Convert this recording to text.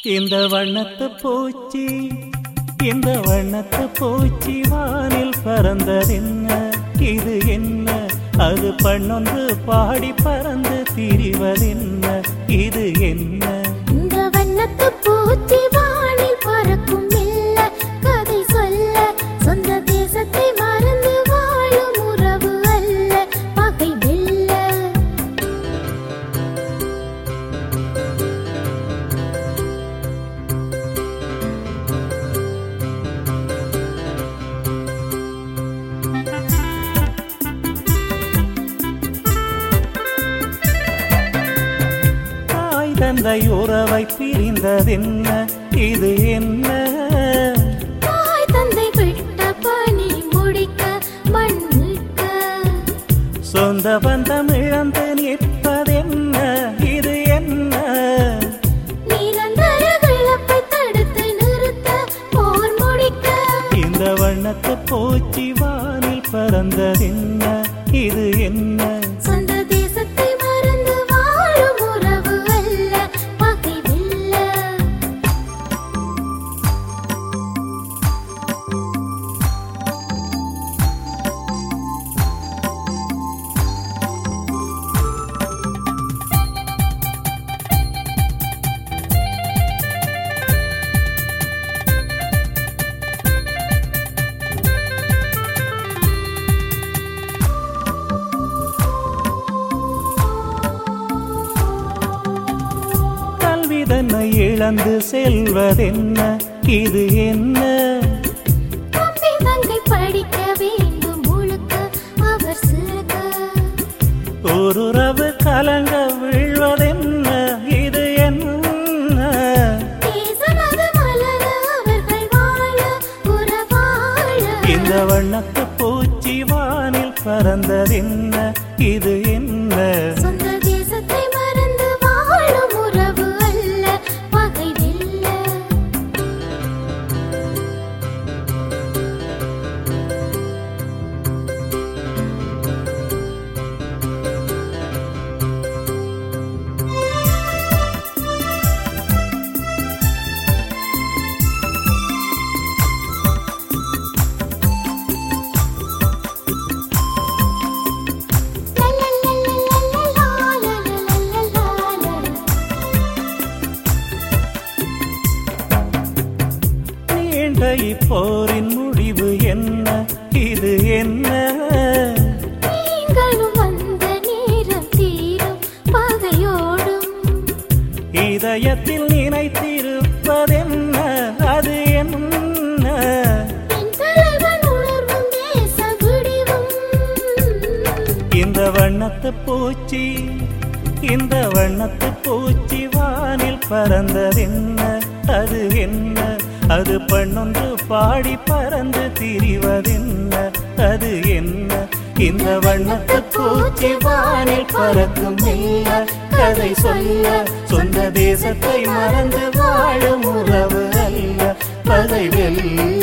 இந்த வண்ணத்து பூச்சி இந்த வண்ணத்து பூச்சி வானில் பறந்ததென்ன இது என்ன அது பண்ணொன்று பாடி பறந்து திரிவதென்ன இது என்ன இந்த வண்ணத்து பூச்சி வானில் பறக்கும் இல்ல கதை சொல்ல சொந்த தேசத்தை மறந்து வாழும் உறவு அல்ல பகை வெல்ல தாய் தந்தை உறவை பிரிந்ததென்ன இது என்ன தாய் தந்தை விட்ட பணி முடிக்க மண் மீட்க சொந்த பந்தம் இழந்து நிற்பதென்ன இது என்ன நிரந்தர இழப்பை தடுத்து நிறுத்த போர் முடிக்க இந்த வண்ணத்து பூச்சி வானில் பறந்ததென்ன இது என்ன சொந்த தேசத்தை மறந்து வாழும் உறவு அல்ல பகை வெல்ல கல்வி தன்னை இழந்து செல்வதென்ன இது என்ன தம்பி தங்கை படிக்க வேண்டும் முழுக்க அவர் சிறுக ஓருறவு கலங்க வீழ்வதென்ன இது என்ன தேசமது மலர அவர்கள் வாழ உறவாழ இந்த வண்ணத்து பூச்சி வானில் பறந்ததென்ன இது என்ன சொந்த தேசத்தை மறந்து வாழும் உறவு அல்ல பகை வெல்ல நீண்ட இப்போரின் முடிவு என்ன இது என்ன நீங்களும் வந்த நேரம் தீரும் பகையோடும் இதயத்தில் நினைத்திருப்பதென்ன அது என்ன என் தலைவன் உணர்வும் தேச விடிவும் இந்த வண்ணத்து பூச்சி இந்த வண்ணத்து பூச்சி வானில் பறந்ததென்ன அது என்ன அது பண்ணொன்று பாடி பறந்து திரிவதென்ன அது என்ன இந்த வண்ணத்து பூச்சி வானில் பறக்கும் மெல்ல கதை சொல்ல சொந்த தேசத்தை மறந்து வாழும் உறவு அல்ல பகை வெல்ல